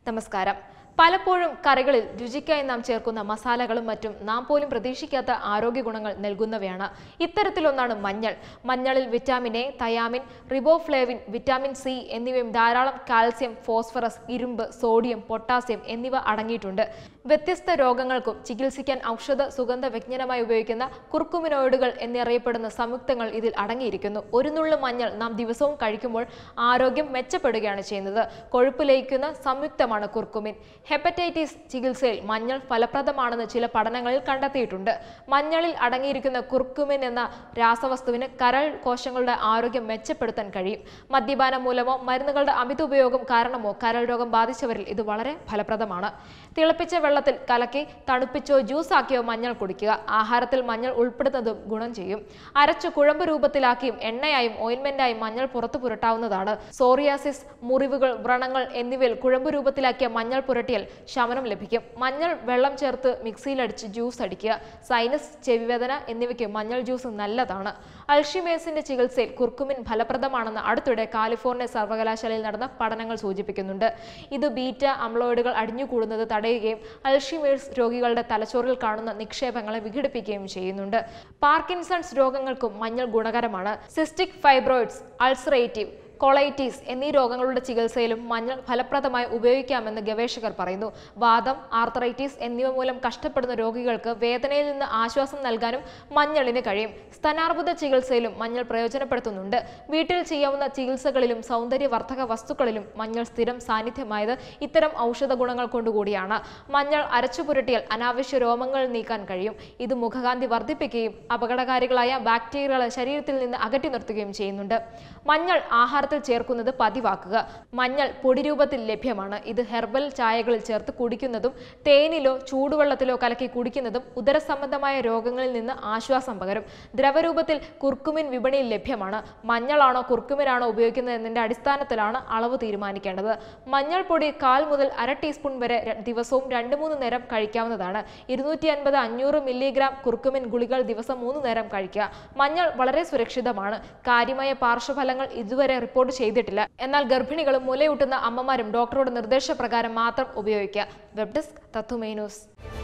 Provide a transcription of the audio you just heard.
നമസ്കാരം പലപ്പോഴും കറികളിൽ രുചിക്കായി നാം ചേർക്കുന്ന മസാലകളും മറ്റും നാം പോലും പ്രതീക്ഷിക്കാത്ത ആരോഗ്യ ഗുണങ്ങൾ നൽകുന്നവയാണ് ഇത്തരത്തിലൊന്നാണ് മഞ്ഞൾ മഞ്ഞളിൽ vitamin A thiamine riboflavin vitamin C എന്നിവയും ധാരാളം കാൽസ്യം ഫോസ്ഫറസ് ഇരുമ്പ് സോഡിയം പൊട്ടാസ്യം എന്നിവ അടങ്ങിയിട്ടുണ്ട് വ്യത്യസ്ത രോഗങ്ങൾക്കും ചികിത്സിക്കാൻ ഔഷധ സുഗന്ധ വ്യഞ്ജനമായി ഉപയോഗിക്കുന്ന കുർക്കുമിനോയിഡുകൾ എന്നറിയപ്പെടുന്ന സംയുക്തങ്ങൾ ഇതിൽ അടങ്ങിയിരിക്കുന്നു ഒരു നുള്ളു മഞ്ഞൾ നാം ദിവസവും കഴിക്കുമ്പോൾ ആരോഗ്യം മെച്ചപ്പെടുകയാണ് ചെയ്യുന്നത് കൊഴുപ്പ് ലയിക്കുന്ന സംയുക്തമാണ് കുർക്കുമിൻ ഹെപ്പറ്റൈറ്റിസ് ചികിത്സയിൽ മഞ്ഞൾ ഫലപ്രദമാണെന്ന് ചില പഠനങ്ങളിൽ കണ്ടെത്തിയിട്ടുണ്ട് മഞ്ഞളിൽ അടങ്ങിയിരിക്കുന്ന കുർക്കുമിൻ എന്ന രാസവസ്തുവിന് കരൾ കോശങ്ങളുടെ ആരോഗ്യം മെച്ചപ്പെടുത്താൻ കഴിയും മദ്യപാനം മൂലമോ മരുന്നുകളുടെ അമിത ഉപയോഗം കാരണമോ കരൾ രോഗം ബാധിച്ചവരിൽ ഇത് വളരെ ഫലപ്രദമാണ് തിളപ്പിച്ച വെള്ളത്തിൽ കലക്കി തണുപ്പിച്ചോ ജ്യൂസ് ആക്കിയോ മഞ്ഞൾ കുടിക്കുക ആഹാരത്തിൽ മഞ്ഞൾ ഉൾപ്പെടുത്തുന്നതും ഗുണം ചെയ്യും അരച്ചു കുഴമ്പ് രൂപത്തിലാക്കിയും എണ്ണയായും ഓയിൻമെന്റായും മഞ്ഞൾ പുറത്തു പുരട്ടാവുന്നതാണ് സോറിയാസിസ് മുറിവുകൾ വ്രണങ്ങൾ എന്നിവയിൽ കുഴമ്പ് രൂപത്തിലാക്കിയ മഞ്ഞൾ പുരട്ടിയാൽ ശമനം ലഭിക്കും മഞ്ഞൾ വെള്ളം ചേർത്ത് മിക്സിയിലടിച്ച് ജ്യൂസ് അടിക്കുക സൈനസ് ചെവിവേദന എന്നിവയ്ക്ക് മഞ്ഞൾ ജ്യൂസ് നല്ലതാണ് അൾഷിമേഴ്സിന്റെ ചികിത്സയിൽ കുർക്കുമിൻ ഫലപ്രദമാണെന്ന് അടുത്തിടെ കാലിഫോർണിയ സർവകലാശാലയിൽ നടന്ന പഠനങ്ങൾ സൂചിപ്പിക്കുന്നുണ്ട് ഇത് ബീറ്റ അമ്ലോയിഡുകൾ അടിഞ്ഞുകൂടുന്നത് തടയുകയും അൾഷിമേഴ്സ് രോഗികളുടെ തലച്ചോറിൽ കാണുന്ന നിക്ഷേപങ്ങളെ വിഘടിപ്പിക്കുകയും ചെയ്യുന്നുണ്ട് പാർക്കിൻസൺസ് രോഗങ്ങൾക്കും മഞ്ഞൾ ഗുണകരമാണ് സിസ്റ്റിക് ഫൈബ്രോയിഡ്സ് അൾസറേറ്റീവ് കൊളൈറ്റീസ് എന്നീ രോഗങ്ങളുടെ ചികിത്സയിലും മഞ്ഞൾ ഫലപ്രദമായി ഉപയോഗിക്കാമെന്ന് ഗവേഷകർ പറയുന്നു വാദം ആർത്രൈറ്റിസ് എന്നിവ മൂലം കഷ്ടപ്പെടുന്ന രോഗികൾക്ക് വേദനയിൽ നിന്ന് ആശ്വാസം നൽകാനും മഞ്ഞളിന് കഴിയും സ്തനാർബുദ ചികിത്സയിലും മഞ്ഞൾ പ്രയോജനപ്പെടുത്തുന്നുണ്ട് വീട്ടിൽ ചെയ്യാവുന്ന ചികിത്സകളിലും സൗന്ദര്യവർദ്ധക വസ്തുക്കളിലും മഞ്ഞൾ സ്ഥിരം സാന്നിധ്യമായത് ഇത്തരം ഔഷധ ഗുണങ്ങൾ കൊണ്ടുകൂടിയാണ് മഞ്ഞൾ അരച്ചു പുരട്ടിയാൽ അനാവശ്യ രോമങ്ങൾ നീക്കാൻ കഴിയും ഇത് മുഖകാന്തി വർദ്ധിപ്പിക്കുകയും അപകടകാരികളായ ബാക്ടീരിയകളെ ശരീരത്തിൽ നിന്ന് അകറ്റി നിർത്തുകയും ചെയ്യുന്നുണ്ട് മഞ്ഞൾ ആഹാരത്തിൽ ചേർക്കുന്നത് പതിവാക്കുക മഞ്ഞൾ പൊടി രൂപത്തിൽ ലഭ്യമാണ് ഇത് ഹെർബൽ ചായകളിൽ ചേർത്ത് കുടിക്കുന്നതും തേനിലോ ചൂടുവെള്ളത്തിലോ കലക്കി കുടിക്കുന്നതും ഉദരസംബന്ധമായ രോഗങ്ങളിൽ നിന്ന് ആശ്വാസം പകരും ദ്രവരൂപത്തിൽ കുർക്കുമിൻ വിപണിയിൽ ലഭ്യമാണ് മഞ്ഞളാണോ കുർക്കുമിനാണോ ഉപയോഗിക്കുന്നത് എന്നതിന്റെ അടിസ്ഥാനത്തിലാണ് അളവ് തീരുമാനിക്കേണ്ടത് മഞ്ഞൾ പൊടി കാൽ മുതൽ അര ടീസ്പൂൺ വരെ ര- ദിവസവും രണ്ട് മൂന്ന് നേരം കഴിക്കാവുന്നതാണ് ഇരുന്നൂറ്റി അൻപത് അഞ്ഞൂറ് മില്ലിഗ്രാം കുർക്കുമിൻ ഗുളികൾ ദിവസം മൂന്ന് നേരം കഴിക്കുക മഞ്ഞൾ വളരെ സുരക്ഷിതമാണ് കാര്യമായ പാർശ്വഫലങ്ങൾ ഇതുവരെ റിപ്പോർട്ട് ചെയ്തിട്ടില്ല എന്നാൽ ഗർഭിണികളും മുലയൂട്ടുന്ന അമ്മമാരും ഡോക്ടറുടെ നിർദ്ദേശപ്രകാരം മാത്രം ഉപയോഗിക്കുക വെബ് ഡെസ്ക് തത്തുമേ ന്യൂസ്